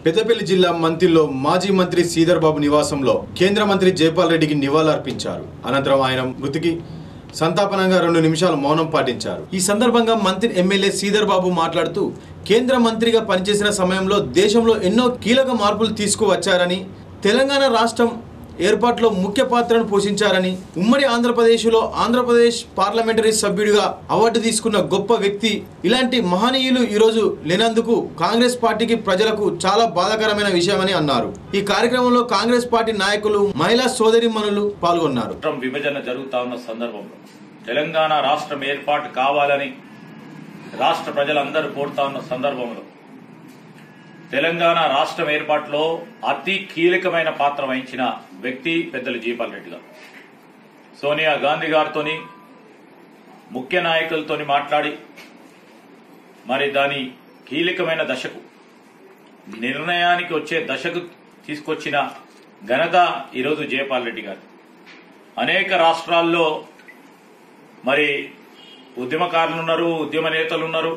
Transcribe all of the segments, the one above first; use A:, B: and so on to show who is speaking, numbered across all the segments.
A: పెద్దపల్లి జిల్లా మంతిల్లో మాజీ మంత్రి శ్రీధర్ బాబు నివాసంలో కేంద్ర మంత్రి జైపాల్ రెడ్డికి నివాళులర్పించారు అనంతరం ఆయన మృతికి సంతాపనంగా రెండు నిమిషాలు మౌనం పాటించారు ఈ సందర్భంగా మంత్రి ఎమ్మెల్యే శ్రీధర్ బాబు మాట్లాడుతూ కేంద్ర మంత్రిగా పనిచేసిన సమయంలో దేశంలో ఎన్నో కీలక మార్పులు తీసుకువచ్చారని తెలంగాణ రాష్ట్రం ఏర్పాటులో ముఖ్య పాత్రను పోషించారని ఉమ్మడి ఆంధ్రప్రదేశ్లో ఆంధ్రప్రదేశ్ పార్లమెంటరీ సభ్యుడిగా అవార్డు తీసుకున్న గొప్ప వ్యక్తి ఇలాంటి మహనీయులు ఈరోజు లేనందుకు కాంగ్రెస్ పార్టీకి ప్రజలకు చాలా బాధాకరమైన విషయమని అన్నారు ఈ కార్యక్రమంలో కాంగ్రెస్ పార్టీ నాయకులు మహిళా సోదరిమణులు పాల్గొన్నారు
B: రాష్ట్రం విభజన జరుగుతా ఉన్న సందర్భంలో తెలంగాణ రాష్ట్రం ఏర్పాటు కావాలని రాష్ట్ర ప్రజలందరూ కోరుతా ఉన్న సందర్భంలో తెలంగాణ రాష్ట్రం ఏర్పాటులో అతి కీలకమైన పాత్ర వహించిన వ్యక్తి పెద్దలు జీపాల్ రెడ్డి గారు సోనియా గాంధీ గారితోని ముఖ్య నాయకులతోని మాట్లాడి మరి దాని కీలకమైన దశకు నిర్ణయానికి వచ్చే దశకు తీసుకొచ్చిన ఘనత ఈరోజు జయపాల్ రెడ్డి గారు అనేక రాష్ట్రాల్లో మరి ఉద్యమకారులు ఉన్నారు ఉద్యమ నేతలు ఉన్నారు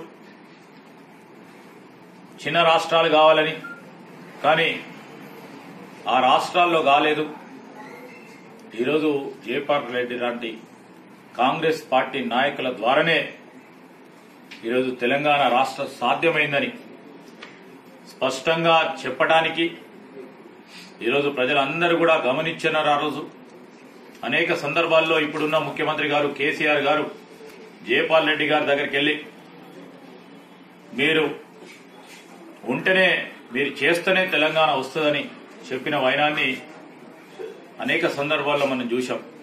B: చిన్న రాష్ట్రాలు కావాలని కానీ ఆ రాష్ట్రాల్లో కాలేదు ఈరోజు జయపాల్ రెడ్డి లాంటి కాంగ్రెస్ పార్టీ నాయకుల ద్వారానే ఈరోజు తెలంగాణ రాష్ట్రం సాధ్యమైందని స్పష్టంగా చెప్పడానికి ఈరోజు ప్రజలందరూ కూడా గమనించున్నారు ఆ రోజు అనేక సందర్భాల్లో ఇప్పుడున్న ముఖ్యమంత్రి గారు కేసీఆర్ గారు జయపాల్ రెడ్డి గారి దగ్గరికి వెళ్లి మీరు ఉంటేనే మీరు చేస్తేనే తెలంగాణ వస్తుందని చెప్పిన వైనాన్ని అనేక సందర్భాల్లో మనం చూశాం